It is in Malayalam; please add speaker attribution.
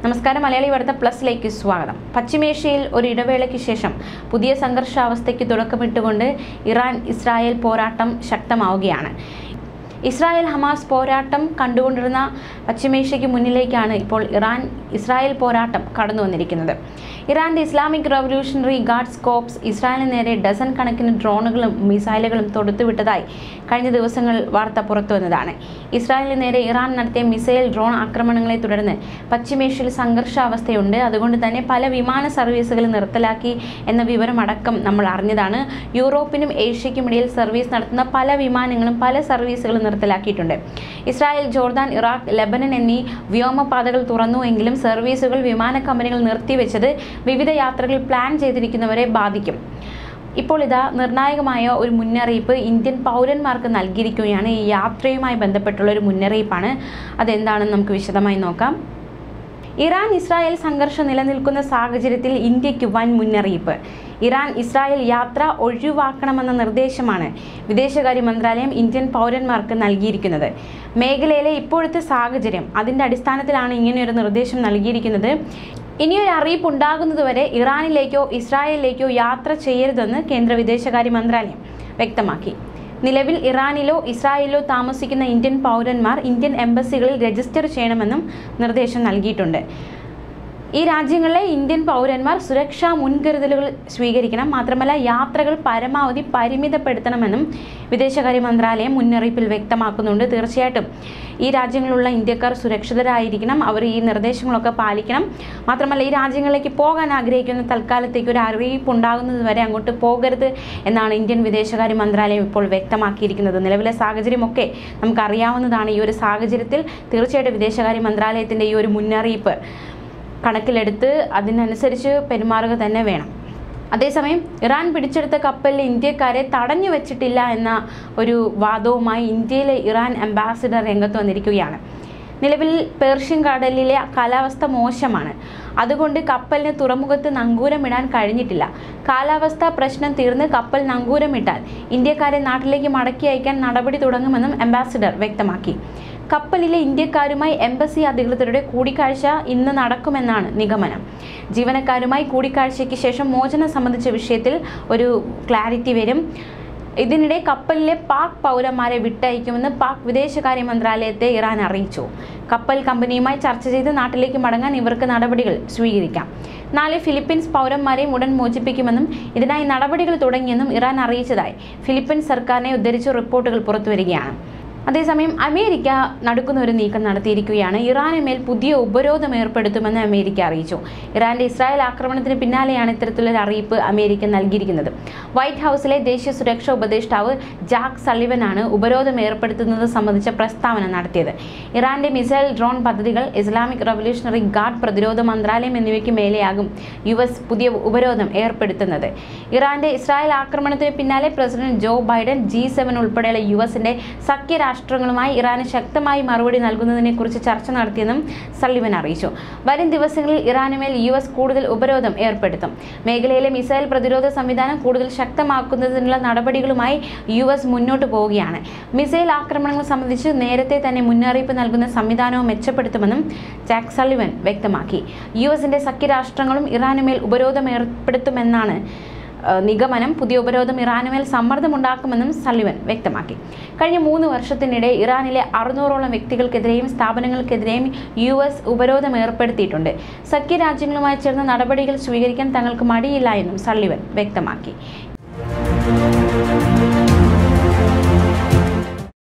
Speaker 1: നമസ്കാരം മലയാളി വാർത്ത പ്ലസിലേക്ക് സ്വാഗതം പശ്ചിമേഷ്യയിൽ ഒരു ഇടവേളയ്ക്ക് ശേഷം പുതിയ സംഘർഷാവസ്ഥയ്ക്ക് തുടക്കമിട്ടുകൊണ്ട് ഇറാൻ ഇസ്രായേൽ പോരാട്ടം ശക്തമാവുകയാണ് ഇസ്രായേൽ ഹമാസ് പോരാട്ടം കണ്ടുകൊണ്ടിരുന്ന പശ്ചിമേഷ്യയ്ക്ക് മുന്നിലേക്കാണ് ഇപ്പോൾ ഇറാൻ ഇസ്രായേൽ പോരാട്ടം കടന്നു വന്നിരിക്കുന്നത് ഇറാന്റെ ഇസ്ലാമിക് റവല്യൂഷണറി ഗാർഡ്സ് കോപ്സ് ഇസ്രായേലിന് നേരെ ഡസൻ കണക്കിന് ഡ്രോണുകളും മിസൈലുകളും തൊടുത്തുവിട്ടതായി കഴിഞ്ഞ ദിവസങ്ങൾ വാർത്ത പുറത്തുവന്നതാണ് ഇസ്രായേലിന് നേരെ ഇറാൻ നടത്തിയ മിസൈൽ ഡ്രോൺ ആക്രമണങ്ങളെ തുടർന്ന് പശ്ചിമേഷ്യയിൽ സംഘർഷാവസ്ഥയുണ്ട് അതുകൊണ്ട് തന്നെ പല വിമാന സർവീസുകൾ നിർത്തലാക്കി എന്ന വിവരമടക്കം നമ്മൾ അറിഞ്ഞതാണ് യൂറോപ്പിനും ഏഷ്യയ്ക്കും ഇടയിൽ സർവീസ് നടത്തുന്ന പല വിമാനങ്ങളും പല സർവീസുകളും നിർത്തലാക്കിയിട്ടുണ്ട് ഇസ്രായേൽ ജോർദാൻ ഇറാഖ് ലെബനൻ എന്നീ വ്യോമപാതകൾ തുറന്നുവെങ്കിലും സർവീസുകൾ വിമാന കമ്പനികൾ നിർത്തിവെച്ചത് വിവിധ യാത്രകൾ പ്ലാൻ ചെയ്തിരിക്കുന്നവരെ ബാധിക്കും ഇപ്പോൾ ഇതാ നിർണായകമായ ഒരു മുന്നറിയിപ്പ് ഇന്ത്യൻ പൗരന്മാർക്ക് നൽകിയിരിക്കുകയാണ് ഈ യാത്രയുമായി ബന്ധപ്പെട്ടുള്ള ഒരു മുന്നറിയിപ്പാണ് അതെന്താണെന്ന് നമുക്ക് വിശദമായി നോക്കാം ഇറാൻ ഇസ്രായേൽ സംഘർഷം നിലനിൽക്കുന്ന സാഹചര്യത്തിൽ ഇന്ത്യക്ക് വൻ മുന്നറിയിപ്പ് ഇറാൻ ഇസ്രായേൽ യാത്ര ഒഴിവാക്കണമെന്ന നിർദ്ദേശമാണ് വിദേശകാര്യ മന്ത്രാലയം ഇന്ത്യൻ പൗരന്മാർക്ക് നൽകിയിരിക്കുന്നത് മേഖലയിലെ ഇപ്പോഴത്തെ സാഹചര്യം അതിൻ്റെ അടിസ്ഥാനത്തിലാണ് ഇങ്ങനെയൊരു നിർദ്ദേശം നൽകിയിരിക്കുന്നത് ഇനിയൊരു അറിയിപ്പ് ഉണ്ടാകുന്നതുവരെ ഇറാനിലേക്കോ ഇസ്രായേലിലേക്കോ യാത്ര ചെയ്യരുതെന്ന് കേന്ദ്ര വിദേശകാര്യ മന്ത്രാലയം വ്യക്തമാക്കി നിലവിൽ ഇറാനിലോ ഇസ്രായേലിലോ താമസിക്കുന്ന ഇന്ത്യൻ പൗരന്മാർ ഇന്ത്യൻ എംബസികളിൽ രജിസ്റ്റർ ചെയ്യണമെന്നും നിർദ്ദേശം നൽകിയിട്ടുണ്ട് ഈ രാജ്യങ്ങളിലെ ഇന്ത്യൻ പൗരന്മാർ സുരക്ഷാ മുൻകരുതലുകൾ സ്വീകരിക്കണം മാത്രമല്ല യാത്രകൾ പരമാവധി പരിമിതപ്പെടുത്തണമെന്നും വിദേശകാര്യ മന്ത്രാലയം മുന്നറിയിപ്പിൽ വ്യക്തമാക്കുന്നുണ്ട് തീർച്ചയായിട്ടും ഈ രാജ്യങ്ങളിലുള്ള ഇന്ത്യക്കാർ സുരക്ഷിതരായിരിക്കണം അവർ ഈ നിർദ്ദേശങ്ങളൊക്കെ പാലിക്കണം മാത്രമല്ല ഈ രാജ്യങ്ങളിലേക്ക് പോകാൻ ആഗ്രഹിക്കുന്ന തൽക്കാലത്തേക്ക് ഒരു അറിയിപ്പ് ഉണ്ടാകുന്നത് വരെ അങ്ങോട്ട് പോകരുത് എന്നാണ് ഇന്ത്യൻ വിദേശകാര്യ മന്ത്രാലയം ഇപ്പോൾ വ്യക്തമാക്കിയിരിക്കുന്നത് നിലവിലെ സാഹചര്യമൊക്കെ നമുക്കറിയാവുന്നതാണ് ഈ ഒരു സാഹചര്യത്തിൽ തീർച്ചയായിട്ടും വിദേശകാര്യ മന്ത്രാലയത്തിൻ്റെ ഈ ഒരു മുന്നറിയിപ്പ് കണക്കിലെടുത്ത് അതിനനുസരിച്ച് പെരുമാറുക തന്നെ വേണം അതേസമയം ഇറാൻ പിടിച്ചെടുത്ത കപ്പലിൽ ഇന്ത്യക്കാരെ തടഞ്ഞു വെച്ചിട്ടില്ല എന്ന ഒരു വാദവുമായി ഇന്ത്യയിലെ ഇറാൻ അംബാസിഡർ രംഗത്ത് വന്നിരിക്കുകയാണ് നിലവിൽ പേർഷ്യൻ കടലിലെ കാലാവസ്ഥ മോശമാണ് അതുകൊണ്ട് കപ്പലിന് തുറമുഖത്ത് നങ്കൂരമിടാൻ കഴിഞ്ഞിട്ടില്ല കാലാവസ്ഥാ പ്രശ്നം തീർന്ന് കപ്പൽ നങ്കൂരമിട്ടാൽ ഇന്ത്യക്കാരെ നാട്ടിലേക്ക് മടക്കി അയക്കാൻ നടപടി തുടങ്ങുമെന്നും അംബാസിഡർ വ്യക്തമാക്കി കപ്പലിലെ ഇന്ത്യക്കാരുമായി എംബസി അധികൃതരുടെ കൂടിക്കാഴ്ച ഇന്ന് നടക്കുമെന്നാണ് നിഗമനം ജീവനക്കാരുമായി കൂടിക്കാഴ്ചയ്ക്ക് ശേഷം മോചനം സംബന്ധിച്ച വിഷയത്തിൽ ഒരു ക്ലാരിറ്റി വരും ഇതിനിടെ കപ്പലിലെ പാക് പൗരന്മാരെ വിട്ടയക്കുമെന്ന് പാക് വിദേശകാര്യ മന്ത്രാലയത്തെ ഇറാൻ അറിയിച്ചു കപ്പൽ കമ്പനിയുമായി ചർച്ച ചെയ്ത് നാട്ടിലേക്ക് മടങ്ങാൻ ഇവർക്ക് നടപടികൾ സ്വീകരിക്കാം നാളെ ഫിലിപ്പീൻസ് പൗരന്മാരെയും ഉടൻ മോചിപ്പിക്കുമെന്നും ഇതിനായി നടപടികൾ തുടങ്ങിയെന്നും ഇറാൻ അറിയിച്ചതായി ഫിലിപ്പീൻസ് സർക്കാരിനെ ഉദ്ധരിച്ച് റിപ്പോർട്ടുകൾ പുറത്തുവരികയാണ് അതേസമയം അമേരിക്ക നടക്കുന്ന ഒരു നീക്കം നടത്തിയിരിക്കുകയാണ് ഇറാന് മേൽ പുതിയ ഉപരോധം ഏർപ്പെടുത്തുമെന്ന് അമേരിക്ക അറിയിച്ചു ഇറാന്റെ ഇസ്രായേൽ ആക്രമണത്തിന് പിന്നാലെയാണ് ഇത്തരത്തിലൊരു അറിയിപ്പ് അമേരിക്ക നൽകിയിരിക്കുന്നത് വൈറ്റ് ഹൗസിലെ ദേശീയ സുരക്ഷാ ഉപദേഷ്ടാവ് ജാക്ക് സള്ളിവനാണ് ഉപരോധം ഏർപ്പെടുത്തുന്നത് സംബന്ധിച്ച പ്രസ്താവന നടത്തിയത് ഇറാന്റെ മിസൈൽ ഡ്രോൺ പദ്ധതികൾ ഇസ്ലാമിക് റവല്യൂഷണറി ഗാർഡ് പ്രതിരോധ മന്ത്രാലയം എന്നിവയ്ക്ക് മേലെയാകും യു എസ് പുതിയ ഉപരോധം ഏർപ്പെടുത്തുന്നത് ഇറാന്റെ ഇസ്രായേൽ ആക്രമണത്തിന് പിന്നാലെ president Joe Biden G seven ഉൾപ്പെടെയുള്ള യു എസിന്റെ സഖ്യ രാഷ്ട്രങ്ങളുമായി ഇറാന് ശക്തമായി മറുപടി നൽകുന്നതിനെക്കുറിച്ച് ചർച്ച നടത്തിയെന്നും സള്ളിവൻ അറിയിച്ചു വരും ദിവസങ്ങളിൽ ഇറാനുമേൽ യു എസ് കൂടുതൽ ഉപരോധം ഏർപ്പെടുത്തും മേഖലയിലെ മിസൈൽ പ്രതിരോധ സംവിധാനം കൂടുതൽ ശക്തമാക്കുന്നതിനുള്ള നടപടികളുമായി യു എസ് മുന്നോട്ട് പോവുകയാണ് മിസൈൽ ആക്രമണങ്ങൾ സംബന്ധിച്ച് നേരത്തെ തന്നെ മുന്നറിയിപ്പ് നൽകുന്ന സംവിധാനവും മെച്ചപ്പെടുത്തുമെന്നും ജാക്ക് സള്ളിവൻ വ്യക്തമാക്കി യു എസിന്റെ സഖ്യരാഷ്ട്രങ്ങളും ഇറാനുമേൽ ഉപരോധം ഏർപ്പെടുത്തുമെന്നാണ് ഏഹ് നിഗമനം പുതിയ ഉപരോധം ഇറാനുമേൽ സമ്മർദ്ദമുണ്ടാക്കുമെന്നും സള്ളിവൻ വ്യക്തമാക്കി കഴിഞ്ഞ മൂന്ന് വർഷത്തിനിടെ ഇറാനിലെ അറുന്നൂറോളം വ്യക്തികൾക്കെതിരെയും സ്ഥാപനങ്ങൾക്കെതിരെയും യു എസ് ഉപരോധം ഏർപ്പെടുത്തിയിട്ടുണ്ട് സഖ്യരാജ്യങ്ങളുമായി ചേർന്ന് നടപടികൾ സ്വീകരിക്കാൻ തങ്ങൾക്ക് മടിയില്ല എന്നും സള്ളിവൻ വ്യക്തമാക്കി